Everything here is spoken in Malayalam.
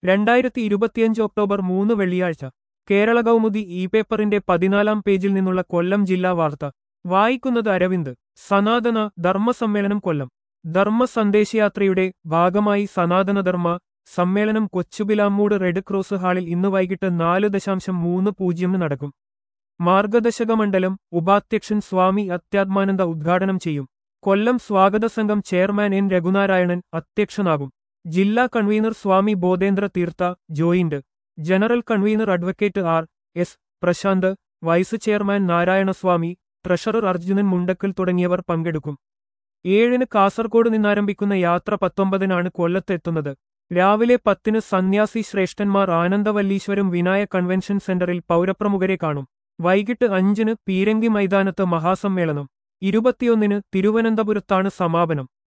രണ്ടായിരത്തി ഇരുപത്തിയഞ്ച് ഒക്ടോബർ മൂന്ന് വെള്ളിയാഴ്ച കേരള കൗമുദി ഇ പേപ്പറിന്റെ പതിനാലാം പേജിൽ നിന്നുള്ള കൊല്ലം ജില്ലാ വാർത്ത വായിക്കുന്നത് അരവിന്ദ് സനാതന ധർമ്മസമ്മേളനം കൊല്ലം ധർമ്മ സന്ദേശയാത്രയുടെ ഭാഗമായി സനാതനധർമ്മ സമ്മേളനം കൊച്ചുബിലാമ്മൂട് റെഡ് ക്രോസ് ഹാളിൽ ഇന്ന് വൈകിട്ട് നാല് ദശാംശം മൂന്ന് പൂജ്യമിന് നടക്കും മാർഗദശക മണ്ഡലം ഉപാധ്യക്ഷൻ സ്വാമി അത്യാത്മാനന്ദ ഉദ്ഘാടനം ചെയ്യും കൊല്ലം സ്വാഗത സംഘം ചെയർമാൻ എൻ രഘുനാരായണൻ അധ്യക്ഷനാകും ജില്ലാ convener Swami Bodhendra Theertha joint general convener advocate R S Prashanth vice chairman Narayanaswamy treasurer Arjunan Mundakkal തുടങ്ങിയവർ പങ്കെടുക്കും ഏഴിന് കാസർഗോഡ് നിന്നാരംഭിക്കുന്ന യാത്ര പത്തൊമ്പതിനാണ് കൊല്ലത്തെത്തുന്നത് രാവിലെ പത്തിന് സന്യാസി ശ്രേഷ്ഠന്മാർ ആനന്ദവല്ലീശ്വരം വിനായ കൺവെൻഷൻ സെന്ററിൽ പൗരപ്രമുഖരെ കാണും വൈകിട്ട് അഞ്ചിന് പീരങ്കി മൈതാനത്ത് മഹാസമ്മേളനം ഇരുപത്തിയൊന്നിന് തിരുവനന്തപുരത്താണ് സമാപനം